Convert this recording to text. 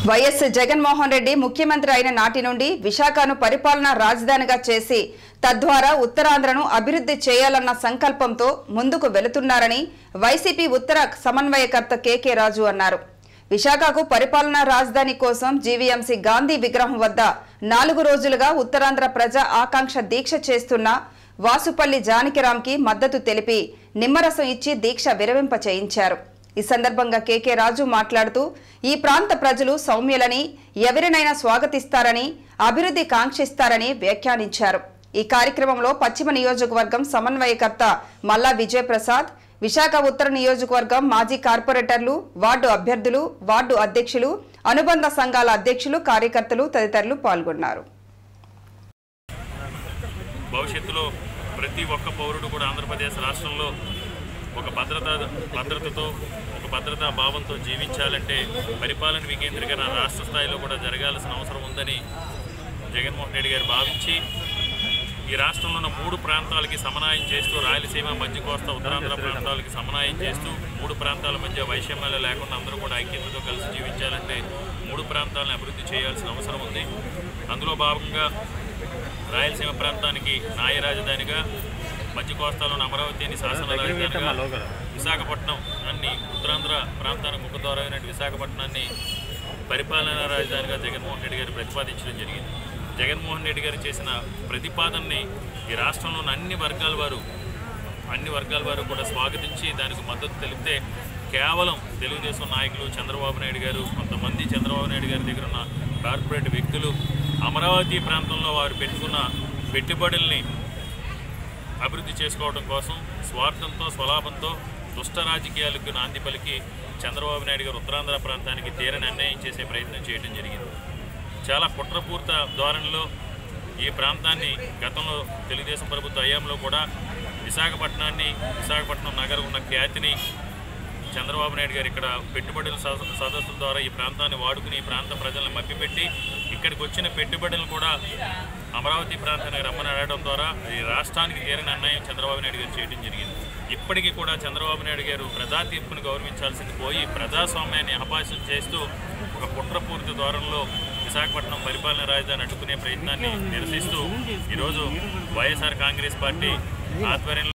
YS Jaganmohan Reddy ముఖ్యమంత్రి అయిన నాటి నుండి విశాఖను పరిపాలనా రాజధానిగా చేసి తద్వారా ఉత్తరాంధ్రను అభివృద్ధి చేయాలన్న సంకల్పంతో ముందుకు వెళుతున్నారని వైసీపీ ఉత్తర సమన్వయకర్త కెకే రాజు అన్నారు విశాఖకు పరిపాలనా రాజధాని కోసం జీవీఎంసీ గాంధీ విగ్రహం వద్ద నాలుగు రోజులుగా ఉత్తరాంధ్ర ప్రజా ఆకాంక్ష దీక్ష చేస్తున్న వాసుపల్లి జానకిరాంకి మద్దతు తెలిపి నిమ్మరసం ఇచ్చి దీక్ష విరమింప చేయించారు ఈ సందర్భంగా కేకే రాజు మాట్లాడుతూ ఈ ప్రాంత ప్రజలు సౌమ్యులని ఎవరినైనా స్వాగతిస్తారని అభివృద్ధి కాంక్షిస్తారని వ్యాఖ్యానించారు ఈ కార్యక్రమంలో పశ్చిమ నియోజకవర్గం సమన్వయకర్త మల్లా విజయప్రసాద్ విశాఖ ఉత్తర నియోజకవర్గం మాజీ కార్పొరేటర్లు వార్డు అభ్యర్థులు వార్డు అధ్యక్షులు అనుబంధ సంఘాల అధ్యక్షులు కార్యకర్తలు తదితరులు పాల్గొన్నారు భవిష్యత్తులో ప్రతి ఒక్క పౌరుడు కూడా ఆంధ్రప్రదేశ్ రాష్ట్రంలో ఒక భద్రత భద్రతతో ఒక భద్రతా భావంతో జీవించాలంటే పరిపాలన వికేంద్రీకరణ రాష్ట్ర స్థాయిలో కూడా జరగాల్సిన అవసరం ఉందని జగన్మోహన్ రెడ్డి గారు భావించి ఈ రాష్ట్రంలో ఉన్న మూడు ప్రాంతాలకి సమన్వయం చేస్తూ రాయలసీమ మధ్య కోస్తా ఉత్తరాంధ్ర ప్రాంతాలకి సమన్వయం చేస్తూ మూడు ప్రాంతాల మధ్య వైషమ్యాలు లేకుండా అందరూ కూడా ఐక్యతతో కలిసి జీవించాలంటే మూడు ప్రాంతాలను అభివృద్ధి చేయాల్సిన అవసరం ఉంది అందులో భాగంగా రాయలసీమ ప్రాంతానికి న్యాయ రాజధానిగా మధ్య కోస్తాలోని అమరావతిని శాసన రాజధానిగా విశాఖపట్నం అన్ని ఉత్తరాంధ్ర ప్రాంతానికి ముఖద్వారమైన విశాఖపట్నాన్ని పరిపాలనా రాజధానిగా జగన్మోహన్ రెడ్డి గారు ప్రతిపాదించడం జరిగింది జగన్మోహన్ రెడ్డి గారు చేసిన ప్రతిపాదనని ఈ రాష్ట్రంలోని అన్ని వర్గాల వారు అన్ని వర్గాల వారు కూడా స్వాగతించి దానికి మద్దతు తెలిపితే కేవలం తెలుగుదేశం నాయకులు చంద్రబాబు నాయుడు గారు కొంతమంది చంద్రబాబు నాయుడు గారి దగ్గర ఉన్న కార్పొరేట్ వ్యక్తులు అమరావతి ప్రాంతంలో వారు పెట్టుకున్న పెట్టుబడుల్ని అభివృద్ధి చేసుకోవడం కోసం స్వార్థంతో స్వలాభంతో దుష్ట రాజకీయాలకు నాంది పలికి చంద్రబాబు నాయుడు గారు ఉత్తరాంధ్ర ప్రాంతానికి తీరని అన్యాయం చేసే ప్రయత్నం చేయడం జరిగింది చాలా కుట్రపూర్త ధోరణిలో ఈ ప్రాంతాన్ని గతంలో తెలుగుదేశం ప్రభుత్వ హయాంలో కూడా విశాఖపట్నాన్ని విశాఖపట్నం నగరం ఉన్న ఖ్యాతిని చంద్రబాబు నాయుడు గారు ఇక్కడ పెట్టుబడుల సద- సదస్సుల ద్వారా ఈ ప్రాంతాన్ని వాడుకుని ఈ ప్రాంత ప్రజలను మభ్యపెట్టి ఇక్కడికి వచ్చిన పెట్టుబడులు కూడా అమరావతి ప్రాంతానికి రమ్మని అడగడం ద్వారా ఈ రాష్ట్రానికి తీరని అన్యాయం చంద్రబాబు నాయుడు గారు చేయడం జరిగింది ఇప్పటికీ కూడా చంద్రబాబు నాయుడు గారు ప్రజా తీర్పును గౌరవించాల్సింది పోయి ప్రజాస్వామ్యాన్ని అపాసం చేస్తూ ఒక కుట్రపూరిత ధోరణిలో విశాఖపట్నం పరిపాలన రాజధాని అడ్డుకునే ప్రయత్నాన్ని నిరసిస్తూ ఈరోజు వైఎస్ఆర్ కాంగ్రెస్ పార్టీ ఆధ్వర్యంలో